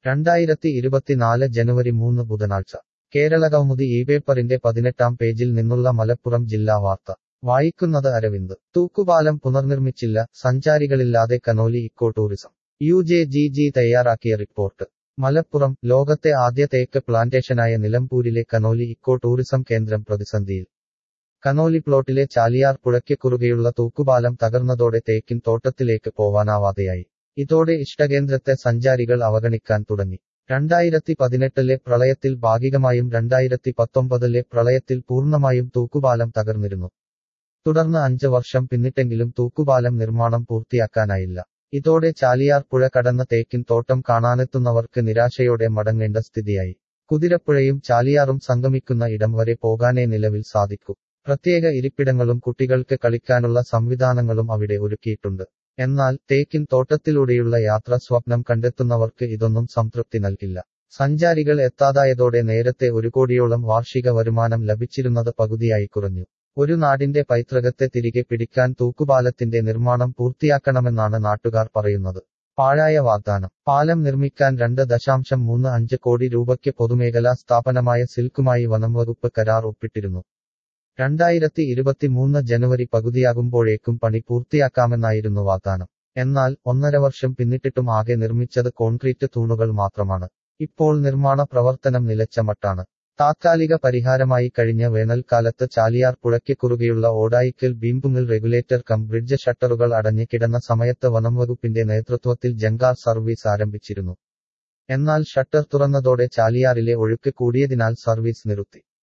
രണ്ടായിരത്തി ഇരുപത്തിനാല് ജനുവരി മൂന്ന് ബുധനാഴ്ച കേരളകൗമുദി ഈ പേപ്പറിന്റെ പതിനെട്ടാം പേജിൽ നിന്നുള്ള മലപ്പുറം ജില്ലാ വാർത്ത വായിക്കുന്നത് അരവിന്ദ് തൂക്കുപാലം പുനർനിർമ്മിച്ചില്ല സഞ്ചാരികളില്ലാതെ Canoli eco tourism U J G G തയ്യാറാക്കിയ റിപ്പോർട്ട് മലപ്പുറം ലോകത്തെ ആദ്യ തേക്ക് പ്ലാന്റേഷനായ നിലമ്പൂരിലെ കനോലി ഇക്കോ ടൂറിസം കേന്ദ്രം പ്രതിസന്ധിയിൽ കനോലി പ്ലോട്ടിലെ ചാലിയാർ പുഴയ്ക്ക് കുറുകെയുള്ള തൂക്കുപാലം തകർന്നതോടെ തേക്കിൻ തോട്ടത്തിലേക്ക് പോവാനാവാതെയായി ഇതോടെ ഇഷ്ടകേന്ദ്രത്തെ സഞ്ചാരികൾ അവഗണിക്കാൻ തുടങ്ങി രണ്ടായിരത്തി പതിനെട്ടിലെ പ്രളയത്തിൽ ഭാഗികമായും രണ്ടായിരത്തി പത്തൊമ്പതിലെ പ്രളയത്തിൽ പൂർണ്ണമായും തൂക്കുപാലം തകർന്നിരുന്നു തുടർന്ന് അഞ്ച് വർഷം പിന്നിട്ടെങ്കിലും തൂക്കുപാലം നിർമ്മാണം പൂർത്തിയാക്കാനായില്ല ഇതോടെ ചാലിയാർ പുഴ കടന്ന തേക്കിൻ തോട്ടം കാണാനെത്തുന്നവർക്ക് നിരാശയോടെ മടങ്ങേണ്ട സ്ഥിതിയായി കുതിരപ്പുഴയും ചാലിയാറും സംഗമിക്കുന്ന ഇടം വരെ പോകാനേ നിലവിൽ സാധിക്കൂ പ്രത്യേക ഇരിപ്പിടങ്ങളും കുട്ടികൾക്ക് കളിക്കാനുള്ള സംവിധാനങ്ങളും അവിടെ ഒരുക്കിയിട്ടുണ്ട് എന്നാൽ തേക്കിൻ തോട്ടത്തിലൂടെയുള്ള യാത്ര സ്വപ്നം കണ്ടെത്തുന്നവർക്ക് ഇതൊന്നും സംതൃപ്തി നൽകില്ല സഞ്ചാരികൾ എത്താതായതോടെ നേരത്തെ ഒരു കോടിയോളം വാർഷിക വരുമാനം ലഭിച്ചിരുന്നത് പകുതിയായി കുറഞ്ഞു ഒരു നാടിന്റെ പൈതൃകത്തെ തിരികെ പിടിക്കാൻ തൂക്കുപാലത്തിന്റെ നിർമ്മാണം പൂർത്തിയാക്കണമെന്നാണ് നാട്ടുകാർ പറയുന്നത് പാഴായ വാഗ്ദാനം പാലം നിർമ്മിക്കാൻ രണ്ട് ദശാംശം മൂന്ന് അഞ്ച് കോടി രൂപയ്ക്ക് പൊതുമേഖലാ സ്ഥാപനമായ സിൽക്കുമായി വനംവകുപ്പ് കരാർ ഒപ്പിട്ടിരുന്നു രണ്ടായിരത്തി ഇരുപത്തിമൂന്ന് ജനുവരി പകുതിയാകുമ്പോഴേക്കും പണി പൂർത്തിയാക്കാമെന്നായിരുന്നു വാഗ്ദാനം എന്നാൽ ഒന്നര വർഷം പിന്നിട്ടിട്ടും ആകെ നിർമ്മിച്ചത് കോൺക്രീറ്റ് തൂണുകൾ മാത്രമാണ് ഇപ്പോൾ നിർമ്മാണ പ്രവർത്തനം നിലച്ച മട്ടാണ് താത്കാലിക പരിഹാരമായി കഴിഞ്ഞ വേനൽക്കാലത്ത് ചാലിയാർ പുഴയ്ക്ക് കുറുകെയുള്ള ഓടായിക്കൽ ബീംപുങ്ങിൽ റെഗുലേറ്റർ കം ബ്രിഡ്ജ് ഷട്ടറുകൾ അടഞ്ഞു കിടന്ന സമയത്ത് വനംവകുപ്പിന്റെ നേതൃത്വത്തിൽ ജങ്കാർ സർവീസ് ആരംഭിച്ചിരുന്നു എന്നാൽ ഷട്ടർ തുറന്നതോടെ ചാലിയാറിലെ ഒഴുക്ക് കൂടിയതിനാൽ സർവീസ് നിർത്തി